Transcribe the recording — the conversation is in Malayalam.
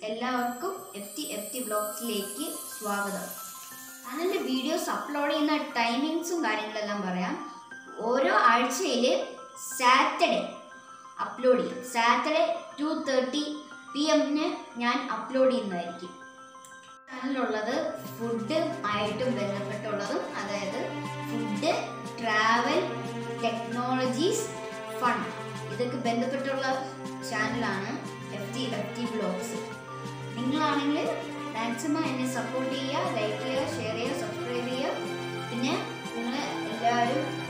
എല്ലാവർക്കും എഫ് ടി എഫ് ടി ബ്ലോഗ്സിലേക്ക് സ്വാഗതം ചാനലിൻ്റെ വീഡിയോസ് അപ്ലോഡ് ചെയ്യുന്ന ടൈമിങ്സും കാര്യങ്ങളെല്ലാം പറയാം ഓരോ ആഴ്ചയിൽ സാറ്റർഡേ അപ്ലോഡ് ചെയ്യും സാറ്റർഡേ ടു തേർട്ടി പി എമ്മിന് ഞാൻ അപ്ലോഡ് ചെയ്യുന്നതായിരിക്കും ചാനലുള്ളത് ഫുഡ് ആയിട്ടും ബന്ധപ്പെട്ടുള്ളതും അതായത് ഫുഡ് ട്രാവൽ ടെക്നോളജീസ് ഫൺ ഇതൊക്കെ ബന്ധപ്പെട്ടുള്ള ചാനലാണ് F T F T blogs നിങ്ങളാണെങ്കിൽ മാക്സിമം എന്നെ സപ്പോർട്ട് ചെയ്യുക ലൈക്ക് ചെയ്യുക ഷെയർ ചെയ്യുക സബ്സ്ക്രൈബ് ചെയ്യുക പിന്നെ നിങ്ങൾ എല്ലാവരും